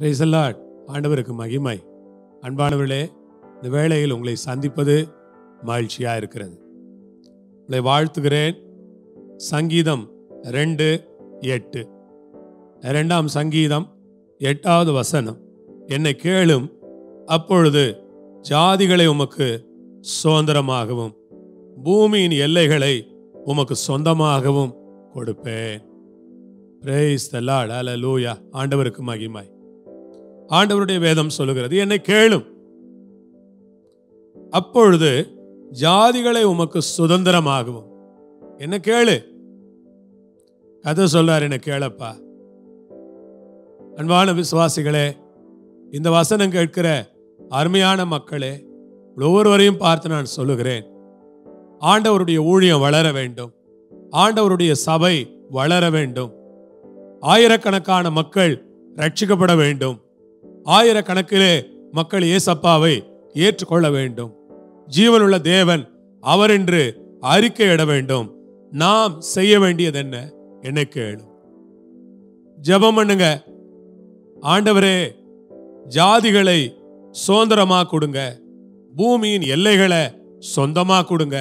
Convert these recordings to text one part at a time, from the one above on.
Praise the Lord. ஆண்டவருக்கு மகிமை அன்பானவர்களே இந்த வேளையில் உங்களை சந்திப்பது மகிழ்ச்சியாக இருக்கிறது உங்களை வாழ்த்துகிறேன் சங்கீதம் ரெண்டு எட்டு இரண்டாம் சங்கீதம் எட்டாவது வசனம் என்னை கேளும் அப்பொழுது ஜாதிகளை உமக்கு சுதந்திரமாகவும் பூமியின் எல்லைகளை உமக்கு சொந்தமாகவும் கொடுப்பேன் பிரேஸ் த லார்ட் ஹalleluya ஆண்டவருக்கு மகிமை ஆண்டவருடைய வேதம் சொல்லுகிறது என்னை கேளும் அப்பொழுது ஜாதிகளை உமக்கு சுதந்திரமாகவும் என்ன கேளு கதை சொல்றார் என்ன கேளப்பா அன்பான விசுவாசிகளே இந்த வசனம் கேட்கிற அருமையான மக்களே ஒவ்வொருவரையும் பார்த்து நான் சொல்லுகிறேன் ஆண்டவருடைய ஊழியம் வளர வேண்டும் ஆண்டவருடைய சபை வளர வேண்டும் ஆயிரக்கணக்கான மக்கள் ரட்சிக்கப்பட வேண்டும் ஆயிரக்கணக்கிலே மக்கள் ஏசப்பாவை ஏற்றுக்கொள்ள வேண்டும் ஜீவனுள்ள தேவன் அவர் என்று அறிக்கையிட வேண்டும் நாம் செய்ய வேண்டியது என்ன என்னை கேளு ஜெபம் பண்ணுங்க ஆண்டவரே ஜாதிகளை சுதந்திரமா கொடுங்க பூமியின் எல்லைகளை சொந்தமா கொடுங்க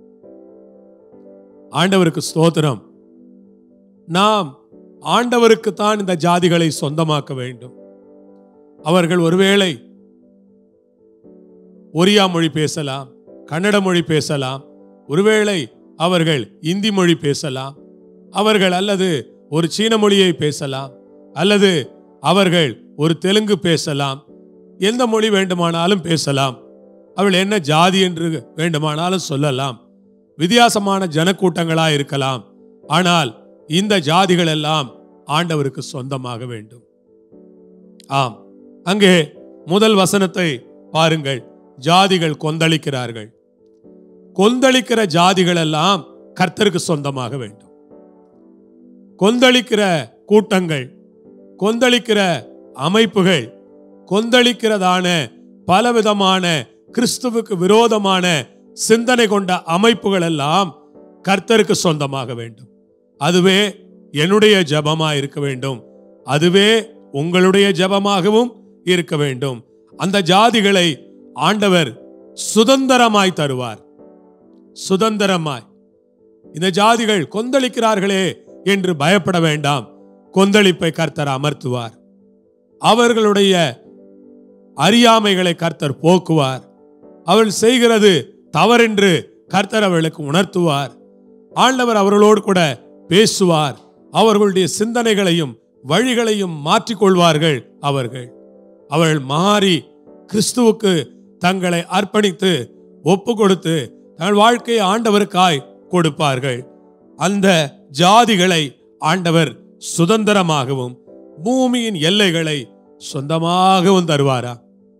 ஆண்டவருக்கு ஸ்தோத்திரம் நாம் ஆண்டவருக்கு தான் இந்த ஜாதிகளை சொந்தமாக்க வேண்டும் அவர்கள் ஒருவேளை ஒரியா மொழி பேசலாம் கன்னட மொழி பேசலாம் ஒருவேளை அவர்கள் இந்தி மொழி பேசலாம் அவர்கள் அல்லது ஒரு சீன மொழியை பேசலாம் அல்லது அவர்கள் ஒரு தெலுங்கு பேசலாம் எந்த மொழி வேண்டுமானாலும் பேசலாம் அவள் என்ன ஜாதி என்று வேண்டுமானாலும் சொல்லலாம் வித்தியாசமான ஜனக்கூட்டங்களா இருக்கலாம் ஆனால் இந்த ஜாதிகள் எல்லாம் ஆண்டவருக்கு சொந்தமாக வேண்டும் ஆம் அங்கே முதல் வசனத்தை பாருங்கள் ஜாதிகள் கொந்தளிக்கிறார்கள் கொந்தளிக்கிற ஜாதிகள் எல்லாம் கர்த்தருக்கு சொந்தமாக வேண்டும் கொந்தளிக்கிற கூட்டங்கள் கொந்தளிக்கிற அமைப்புகள் கொந்தளிக்கிறதான பலவிதமான கிறிஸ்துவுக்கு விரோதமான சிந்தனை கொண்ட அமைப்புகள் எல்லாம் கர்த்தருக்கு சொந்தமாக வேண்டும் அதுவே என்னுடைய ஜபமா இருக்க வேண்டும் அதுவே உங்களுடைய ஜபமாகவும் இருக்க வேண்டும் அந்த ஜாதிகளை ஆண்டவர் சுதந்திரமாய் தருவார் சுதந்திரமாய் இந்த ஜாதிகள் கொந்தளிக்கிறார்களே என்று பயப்பட வேண்டாம் கொந்தளிப்பை கர்த்தர் அமர்த்துவார் அவர்களுடைய அறியாமைகளை கர்த்தர் போக்குவார் அவள் செய்கிறது தவறென்று கர்த்தர் அவளுக்கு உணர்த்துவார் ஆண்டவர் அவர்களோடு கூட பேசுவார் அவர்களுடைய சிந்தனைகளையும் வழிகளையும் மாற்றிக்கொள்வார்கள் அவர்கள் அவள் மாறி கிறிஸ்துவுக்கு தங்களை அர்ப்பணித்து ஒப்பு கொடுத்து தங்கள் வாழ்க்கையை ஆண்டவருக்காய் கொடுப்பார்கள் அந்த ஜாதிகளை ஆண்டவர் சுதந்திரமாகவும் பூமியின் எல்லைகளை சொந்தமாகவும் தருவாரா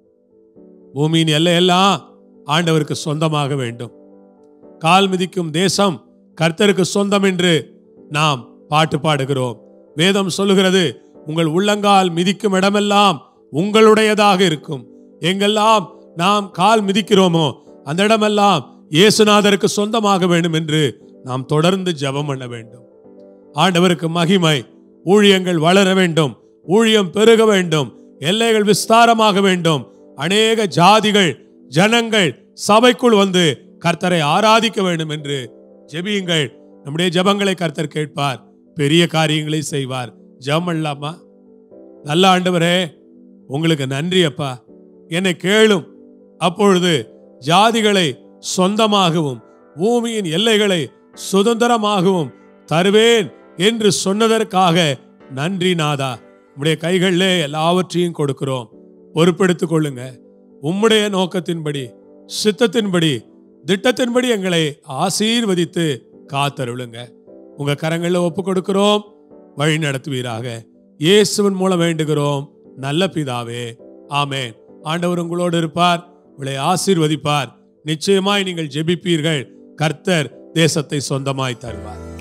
பூமியின் எல்லையெல்லாம் ஆண்டவருக்கு சொந்தமாக வேண்டும் கால் மிதிக்கும் தேசம் கர்த்தருக்கு சொந்தம் என்று நாம் பாட்டு பாடுகிறோம் வேதம் சொல்லுகிறது உங்கள் உள்ளங்கால் மிதிக்கும் இடமெல்லாம் உங்களுடையதாக இருக்கும் எங்கெல்லாம் நாம் கால் மிதிக்கிறோமோ அந்த இடமெல்லாம் இயேசுநாதருக்கு சொந்தமாக வேண்டும் என்று நாம் தொடர்ந்து ஜெபம் பண்ண வேண்டும் ஆண்டவருக்கு மகிமை ஊழியங்கள் வளர வேண்டும் ஊழியம் பெருக வேண்டும் எல்லைகள் விஸ்தாரமாக வேண்டும் அநேக ஜாதிகள் ஜனங்கள் சபைக்குள் வந்து கர்த்தரை ஆராதிக்க வேண்டும் என்று ஜெபியுங்கள் நம்முடைய ஜெபங்களை கர்த்தர் கேட்பார் பெரிய காரியங்களை செய்வார் ஜெபம் பண்ணலாமா நல்ல ஆண்டவரே உங்களுக்கு நன்றி அப்பா என்னை கேளும் அப்பொழுது ஜாதிகளை சொந்தமாகவும் பூமியின் எல்லைகளை சுதந்திரமாகவும் தருவேன் என்று சொன்னதற்காக நன்றி நாதா உம்முடைய கைகளிலே எல்லாவற்றையும் கொடுக்கிறோம் பொறுப்பெடுத்துக் கொள்ளுங்க உம்முடைய நோக்கத்தின்படி சித்தத்தின்படி திட்டத்தின்படி எங்களை ஆசீர்வதித்து காத்தருளுங்க உங்க கரங்களில் ஒப்பு கொடுக்கிறோம் வழி நடத்துவீராக இயேசுவின் மூலம் வேண்டுகிறோம் நல்ல பிதாவே ஆமென் ஆண்டவர் உங்களோடு இருப்பார் உங்களை ஆசீர்வதிப்பார் நிச்சயமாய் நீங்கள் ஜெபிப்பீர்கள் கர்த்தர் தேசத்தை சொந்தமாய் தருவார்